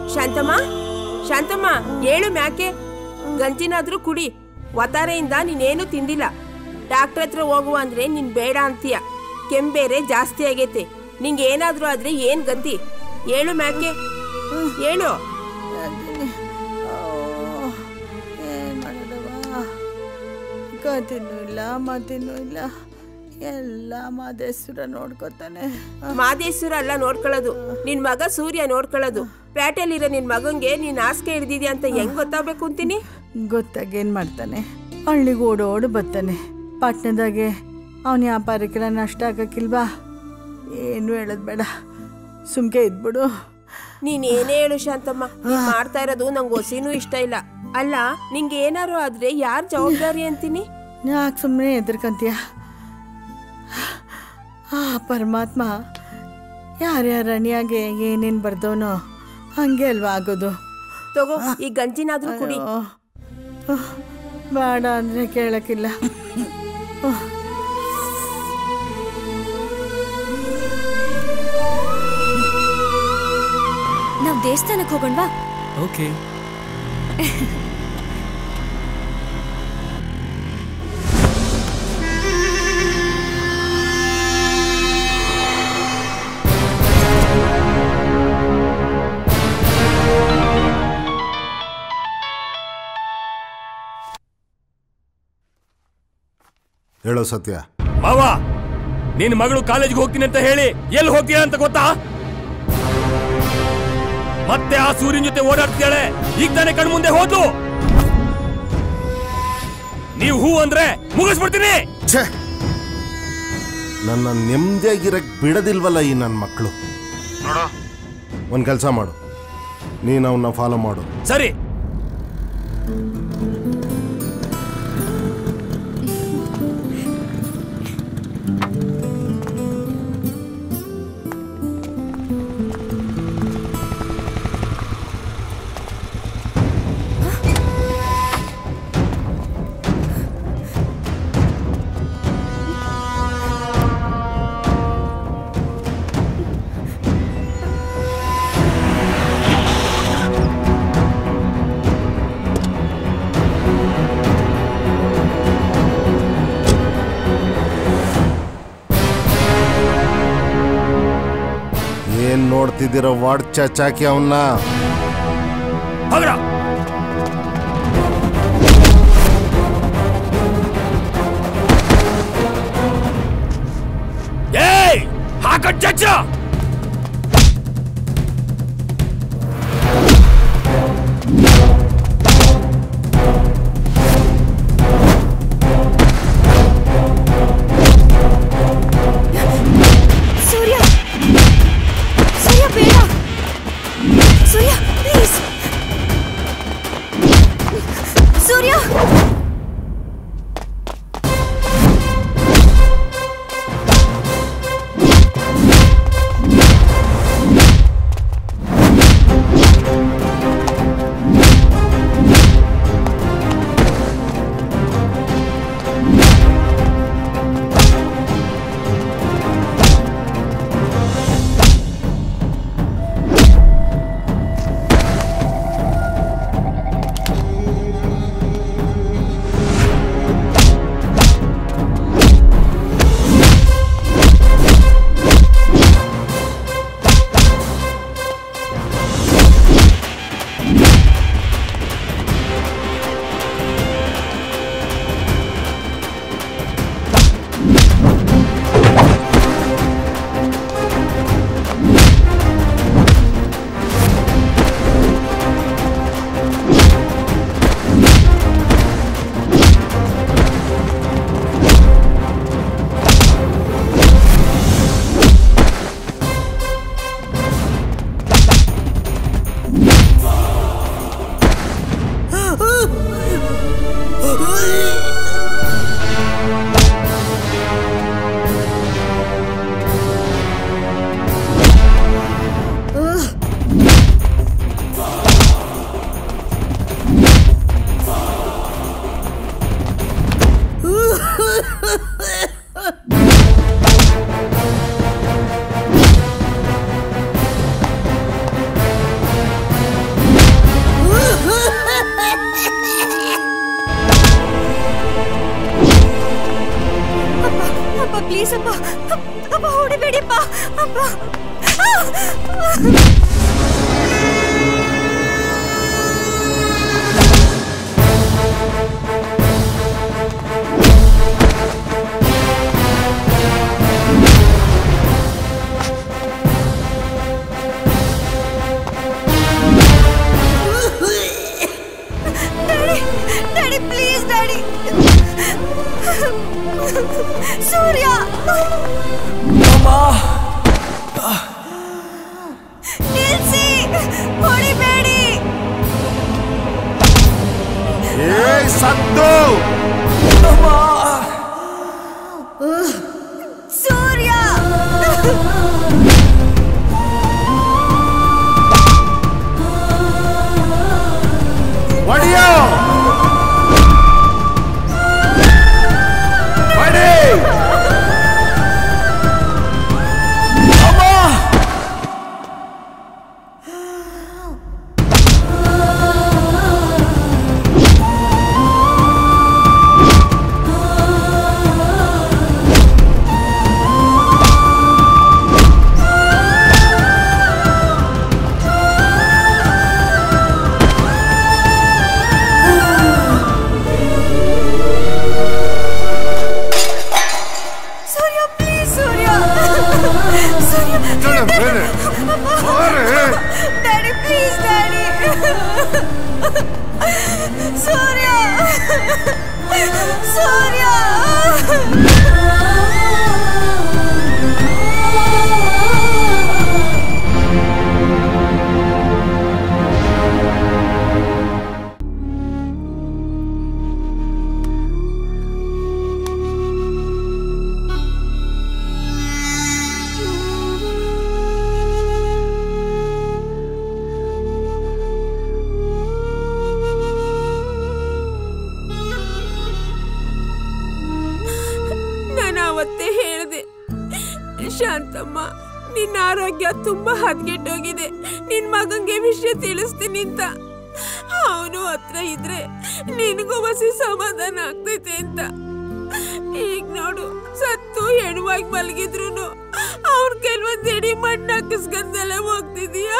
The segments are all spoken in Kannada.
ಶಾಂತಮ್ಮ ಶಾಂತಮ್ಮ ಏಳು ಮ್ಯಾಕೆ ಗಂಜಿನಾದ್ರೂ ಕುಡಿ ಒತ್ತಾರೆಯಿಂದ ನೀನೇನು ತಿಂದಿಲ್ಲ ಡಾಕ್ಟರ್ ಹತ್ರ ಹೋಗುವ ಅಂದ್ರೆ ನೀನ್ ಬೇಡ ಅಂತೀಯ ಕೆಂಬೇರೆ ಜಾಸ್ತಿ ಆಗೈತೆ ನಿಂಗೆ ಏನಾದ್ರೂ ಆದ್ರೆ ಏನ್ ಗತಿ ಏಳು ಮ್ಯಾಕೆ ಏಳು ಏನು ಮಾಡೋದವ ಗತಿನೂ ಇಲ್ಲ ಮತಿನೂ ಇಲ್ಲ ಎಲ್ಲ ಮಾದೇಶ್ವರ ನೋಡ್ಕೊತಾನೆ ಮಾದೇಶ್ವರ ಅಲ್ಲ ನೋಡ್ಕೊಳ್ಳೋದು ನಿನ್ ಮಗ ಸೂರ್ಯ ನೋಡ್ಕೊಳ್ಳೋದು ಪ್ಯಾಟೆಲಿರೋ ನಿನ್ ಮಗಂಗೆ ನೀನ್ ಹಾಸಿಗೆ ಹಿಡ್ದಿದ್ಯಾ ಅಂತ ಹೆಂಗ್ ಗೊತ್ತಾಗ್ಬೇಕು ಅಂತೀನಿ ಗೊತ್ತಾಗೇನು ಮಾಡ್ತಾನೆ ಹಳ್ಳಿಗೆ ಓಡೋಡು ಬರ್ತಾನೆ ಪಟ್ಟಣದಾಗೆ ಅವನ ವ್ಯಾಪಾರಕ್ಕೆಲ್ಲ ನಷ್ಟ ಆಗಕ್ಕಿಲ್ವಾ ಏನು ಹೇಳೋದು ಬೇಡ ಸುಮ್ಕೆ ಇದ್ಬಿಡು ನೀನ್ ಏನೇ ಹೇಳು ಶಾಂತಮ್ಮ ನೀನ್ ಮಾಡ್ತಾ ಇರೋದು ನಂಗೆ ಹೊಸಿನೂ ಇಷ್ಟ ಇಲ್ಲ ಅಲ್ಲ ನಿಂಗೆ ಏನಾರು ಆದ್ರೆ ಯಾರ್ ಜವಾಬ್ದಾರಿ ಅಂತೀನಿ ಯಾಕೆ ಸುಮ್ಮನೆ ಎದ್ರಕಂತೀಯ ಆ ಪರಮಾತ್ಮ ಯಾರ್ಯಾರ ಅಣಿಯಾಗೆ ಏನೇನು ಬರ್ದವನೋ ಹಂಗೆ ಅಲ್ವಾ ಆಗೋದು ತಗೋ ಈ ಗಂಜಿನಾದ್ರೂ ಕುಡಿ ಅಯ್ಯೋ. ಉಹ್, ಬೇಡ ಅಂದರೆ ಕೇಳಕ್ಕಿಲ್ಲ ಉಹ್. ನಾವ್ ದೇವಸ್ಥಾನಕ್ಕೆ ಹೋಗೋಣವಾ ಓಕೆ ಹೇಳೋ ಸತ್ಯ ಮಾವ ನಿನ್ ಮಗಳು ಕಾಲೇಜ್ಗೆ ಹೋಗ್ತೀನಿ ಅಂತ ಹೇಳಿ ಎಲ್ಲಿ ಹೋಗ್ತೀಯ ಅಂತ ಗೊತ್ತಾ ಮತ್ತೆ ಆ ಸೂರ್ಯನ ಜೊತೆ ಓಡಾಡ್ತಿದ್ದಾಳೆ ಈಗ ತಾನೇ ಕಣ್ಮುಂದೆ ಹೋದ್ಲು ನೀವು ಹೂ ಅಂದ್ರೆ ಮುಗಿಸ್ಬಿಡ್ತೀನಿ ಛೇ ನನ್ನ ನೆಮ್ಮದಿಯಾಗಿರಕ್ ಬಿಡದಿಲ್ವಲ್ಲ ಈ ನನ್ನ ಮಕ್ಕಳು ನೋಡು ಒಂದು ಕೆಲಸ ಮಾಡು ನೀನು ಅವನ್ನ ಫಾಲೋ ಮಾಡು ಸರಿ ಏನ್ ನೋಡ್ತಿದ್ದೀರೋ ವಾಡ್ ಚಾಚಾಕಿ ಅವನ್ನ ಹೋಗ್ರ ಏಯ್ ಹಾಕಟ್ ಚಚ್ಚ ಸೂರ್ಯ ಸೂರ್ಯ ಬೇಡ Surya please Surya daddy daddy please daddy Surya ನಿಲ್ಸಿ ಹೊಡಿಬೇಡಿ ಏಯ್ ಸತ್ತು ಸೂರ್ಯ ಹೊಡಿಯೋ ಹೊಡಿ Surya please Surya Surya daddy please daddy Surya Surya ನಾನು ಅವತ್ತೇ ಹೇಳಿದೆ ಶಾಂತಮ್ಮ ನಿನ್ನ ಆರೋಗ್ಯ ತುಂಬಾ ಹದಗೆಟ್ಟೋಗಿದೆ ನಿನ್ ಮಗಂಗೆ ವಿಷಯ ತಿಳಿಸ್ತೀನಿ ಅಂತ ಅವನು ಹತ್ರ ಇದ್ರೆ ನಿನಗೂ ಹೊಸಿ ಸಮಾಧಾನ ಆಗ್ತೈತೆ ಅಂತ ಈಗ ನೋಡು ಸತ್ತು ಹೆಣವಾಗಿ ಮಲಗಿದ್ರು ಅವ್ರ ಕೆಲವೊಂದ್ ಎಡಿ ಮಣ್ಣು ಹಾಕಿಸ್ಕೊಂಡೆಲ್ಲ ಹೋಗ್ತಿದೀಯ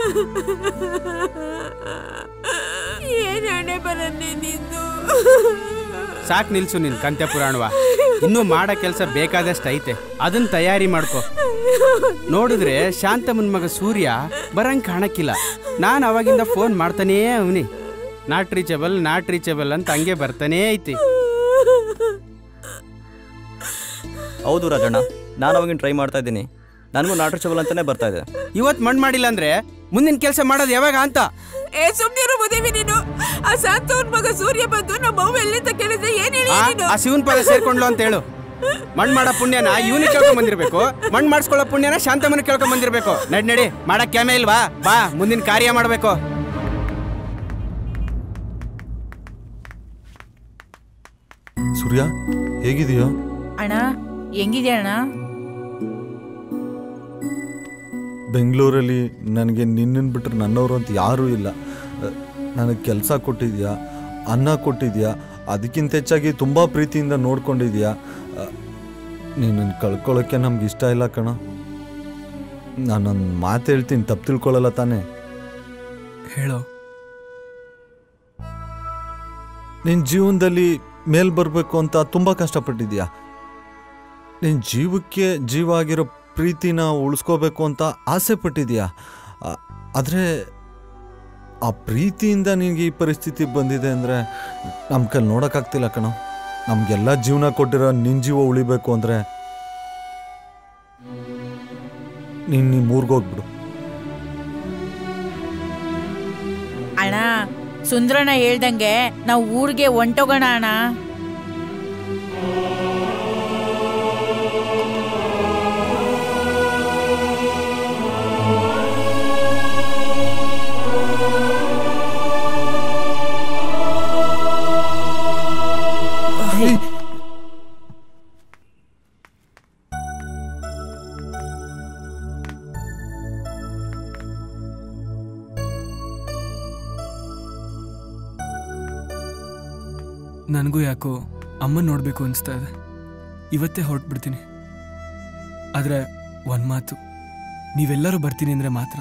ಏನ್ ಹಣೆ ಬರನ್ನೇ ನಿಂದು ಸಾಕ್ ನಿಲ್ಸು ನಿನ್ ಕಂತೆ ಪುರಾಣವ ಇನ್ನೂ ಮಾಡೋ ಕೆಲಸ ಬೇಕಾದಷ್ಟು ಐತೆ ಅದನ್ನ ತಯಾರಿ ಮಾಡ್ಕೊ ನೋಡಿದ್ರೆ ಶಾಂತಮ್ಮನ ಮಗ ಸೂರ್ಯ ಬರಂಗ್ ಕಾಣಕ್ಕಿಲ್ಲ ನಾನು ಅವಾಗಿಂದ ಫೋನ್ ಮಾಡ್ತಾನೇ ಅವನಿ ನಾಟ್ ರೀಚಬಲ್ ನಾಟ್ ರೀಚಬಲ್ ಅಂತ ಹಂಗೆ ಬರ್ತಾನೇ ಐತಿ ಹೌದು ರಾಜಣ್ಣ ನಾನು ಅವಾಗಿನ ಟ್ರೈ ಮಾಡ್ತಾ ಇದ್ದೀನಿ ನನಗೂ ನಾಟ್ ರೀಚಬಲ್ ಅಂತಾನೆ ಬರ್ತಾ ಇದೆ ಇವತ್ ಮಣ್ಣು ಮಾಡಿಲ್ಲ ಅಂದ್ರೆ ಮುಂದಿನ ಕೆಲಸ ಮಾಡೋದು ಯಾವಾಗ ಅಂತ ಏ ಸುಮ್ನಿರು ಮದುವೆ ನೀನು ಆ ಸಾಂತವನ್ ಮಗ ಸೂರ್ಯ ಬಂದು ನಮ್ಮ ಅವ್ವ ಎಲ್ಲಿಂದ ಕೇಳಿದ್ರೆ ಏನ್ ಹೇಳಿ ಆ, ನೀನು ಆ ಶಿವನ್ ಪದ ಸೇರ್ಕೊಂಡ್ಲು ಅಂತ ಹೇಳು ಮಣ್ಣು ಮಾಡೋ ಪುಣ್ಯನ ಇವನಿಗೆ ಕೇಳ್ಕೊಂಡ್ ಬಂದಿರ್ಬೇಕು ಮಣ್ಣು ಮಾಡಿಸ್ಕೊಳ್ಳೋ ಪುಣ್ಯನ ಶಾಂತಮ್ಮನ ಕೇಳ್ಕೊಂಡ್ ಬಂದಿರ್ಬೇಕು ನಡಿ ನಡಿ ಮಾಡಕ್ ಕ್ಯಾಮೆ ಇಲ್ವಾ ಬಾ ಮುಂದಿನ ಕಾರ್ಯ ಮಾಡ್ಬೇಕು ಸೂರ್ಯ ಹೇಗಿದೆಯೋ ಅಣ್ಣ ಹೆಂಗಿದೆ ಅಣ್ಣ ಬೆಂಗಳೂರಲ್ಲಿ ನನಗೆ ನಿನ್ನನ್ನು ಬಿಟ್ಟರೆ ನನ್ನವರು ಅಂತ ಯಾರೂ ಇಲ್ಲ ನನಗೆ ಕೆಲಸ ಕೊಟ್ಟಿದ್ಯಾ ಅನ್ನ ಕೊಟ್ಟಿದ್ಯಾ ಅದಕ್ಕಿಂತ ಹೆಚ್ಚಾಗಿ ತುಂಬ ಪ್ರೀತಿಯಿಂದ ನೋಡ್ಕೊಂಡಿದ್ಯಾ ನಿನ್ನನ್ನು ಕಳ್ಕೊಳ್ಳೋಕ್ಕೆ ನಮ್ಗೆ ಇಷ್ಟ ಇಲ್ಲ ಕಣ ನಾನೊಂದು ಮಾತು ಹೇಳ್ತೀನಿ ತಪ್ಪು ತಿಳ್ಕೊಳ್ಳಲ್ಲ ತಾನೇ ಹೇಳೋ ನಿನ್ನ ಜೀವನದಲ್ಲಿ ಮೇಲ್ ಬರಬೇಕು ಅಂತ ತುಂಬ ಕಷ್ಟಪಟ್ಟಿದ್ಯಾ ನಿನ್ನ ಜೀವಕ್ಕೆ ಜೀವ ಆಗಿರೋ ಪ್ರೀತಿನ ಉಳಿಸ್ಕೋಬೇಕು ಅಂತ ಆಸೆ ಪಟ್ಟಿದ್ಯಾ ಆದರೆ ಆ ಪ್ರೀತಿಯಿಂದ ನಿನಗೆ ಈ ಪರಿಸ್ಥಿತಿ ಬಂದಿದೆ ಅಂದರೆ ನಮ್ಮ ಕೈಲಿ ನೋಡೋಕ್ಕಾಗ್ತಿಲ್ಲ ಕಣೋ ನಮಗೆಲ್ಲ ಜೀವನ ಕೊಟ್ಟಿರೋ ನಿನ್ನ ಜೀವ ಉಳಿಬೇಕು ಅಂದರೆ ನೀನು ನಿಮ್ಮ ಊರಿಗೋಗ್ಬಿಡು ಅಣ್ಣ ಸುಂದ್ರಣ್ಣ ಹೇಳ್ದಂಗೆ ನಾವು ಊರಿಗೆ ಹೊಂಟೋಗೋಣ ಅಣ್ಣ ನನಗೂ ಯಾಕೋ ಅಮ್ಮ ನೋಡಬೇಕು ಅನಿಸ್ತಾ ಇದೆ ಇವತ್ತೇ ಹೊರಟ್ಬಿಡ್ತೀನಿ ಆದರೆ ಒಂದು ಮಾತು ನೀವೆಲ್ಲರೂ ಬರ್ತೀನಿ ಅಂದರೆ ಮಾತ್ರ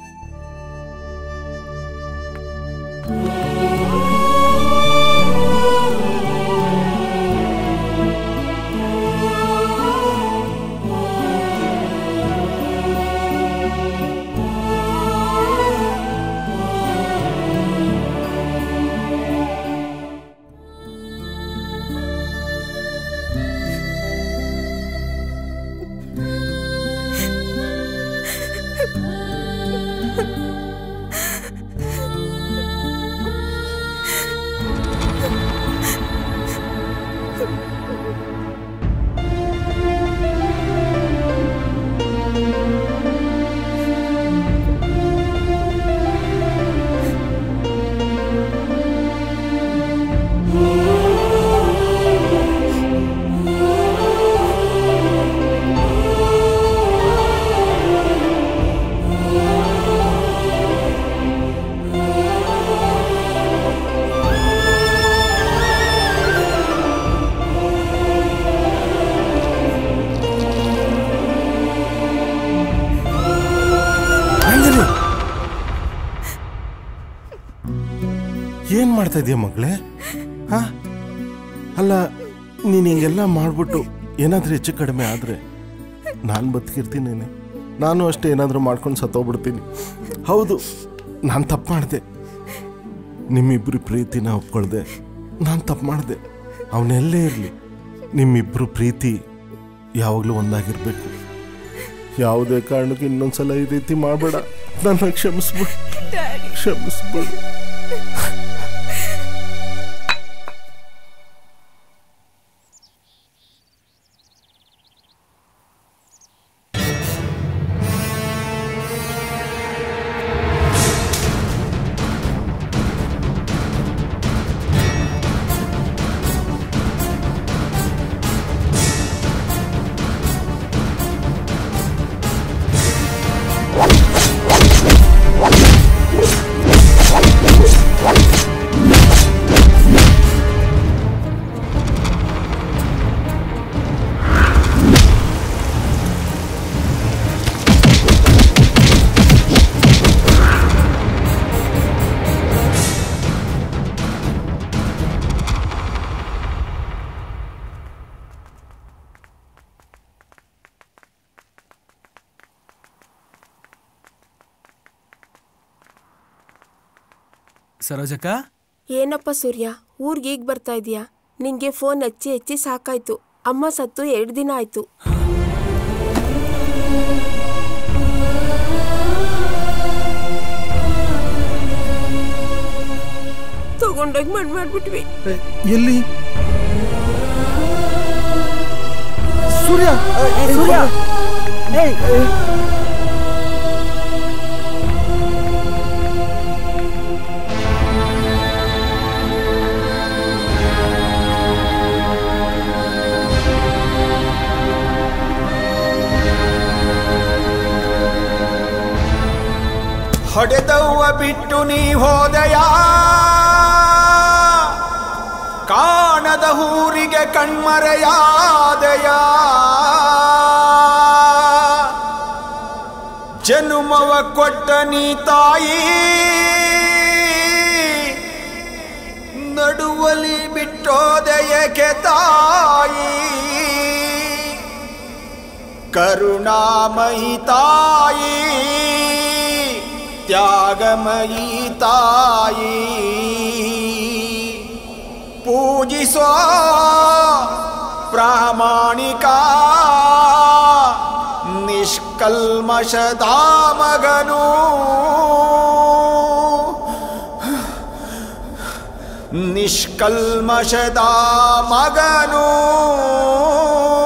ನಂದಿನಿ ಏನ್ ಮಾಡ್ತಾ ಇದೀಯ ಮಗಳೇ ಹಾ ಅಲ್ಲ ನೀನ್ ಹಿಂಗೆಲ್ಲ ಮಾಡ್ಬಿಟ್ಟು ಏನಾದ್ರೂ ಹೆಚ್ಚು ಕಡಿಮೆ ಆದ್ರೆ ನಾನು ಬದುಕಿರ್ತೀನಿ ನಾನು ಅಷ್ಟೇ ಏನಾದರೂ ಮಾಡ್ಕೊಂಡು ಸತ್ತೋಗ್ಬಿಡ್ತೀನಿ ಹೌದು ನಾನು ತಪ್ಪು ಮಾಡಿದೆ ನಿಮ್ಮಿಬ್ರು ಪ್ರೀತಿನ ಒಪ್ಕೊಳ್ದೆ ನಾನು ತಪ್ಪು ಮಾಡಿದೆ ಅವನೆಲ್ಲೇ ಇರಲಿ ನಿಮ್ಮಿಬ್ರು ಪ್ರೀತಿ ಯಾವಾಗಲೂ ಒಂದಾಗಿರ್ಬೇಕು ಯಾವುದೇ ಕಾರಣಕ್ಕೂ ಇನ್ನೊಂದ್ಸಲ ಈ ರೀತಿ ಮಾಡಬೇಡ ನನ್ನ ಕ್ಷಮಿಸ್ಬಿಡು ಕ್ಷಮಿಸ್ಬಿಡು ಸರೋಜಕ್ಕ ಏನಪ್ಪ ಸೂರ್ಯ ಊರಿಗೆ ಈಗ ಬರ್ತಾ ಇದೀಯಾ ನಿಂಗೆ ಫೋನ್ ಹಚ್ಚಿ ಹಚ್ಚಿ ಸಾಕಾಯ್ತು ಅಮ್ಮ ಸತ್ತು ಎರಡು ದಿನ ಆಯ್ತು ತಗೊಂಡೋಗಿ ಮಣ್ಣು ಮಾಡ್ಬಿಟ್ವಿ ಎಲ್ಲಿ ಸೂರ್ಯ ಸೂರ್ಯ ಹೊಡೆದವ್ವ ಬಿಟ್ಟು ನೀ ಹೋದಯ ಕಾಣದ ಊರಿಗೆ ಕಣ್ಮರೆಯಾದಯ ಜನುಮವ ಕೊಟ್ಟ ನೀ ತಾಯಿ ನಡುವಲಿ ಬಿಟ್ಟೋದಯಕ್ಕೆ ತಾಯಿ ಕರುಣಾಮಯಿ ತಾಯಿ ತ್ಯಾಗಮಯಿ ತಾಯಿ ಪೂಜಿಸೋ ಪ್ರಾಮಾಣಿಕ ನಿಷ್ಕಲ್ಮಶದ ಮಗನು ನಿಷ್ಕಲ್ಮಶದ ಮಗನು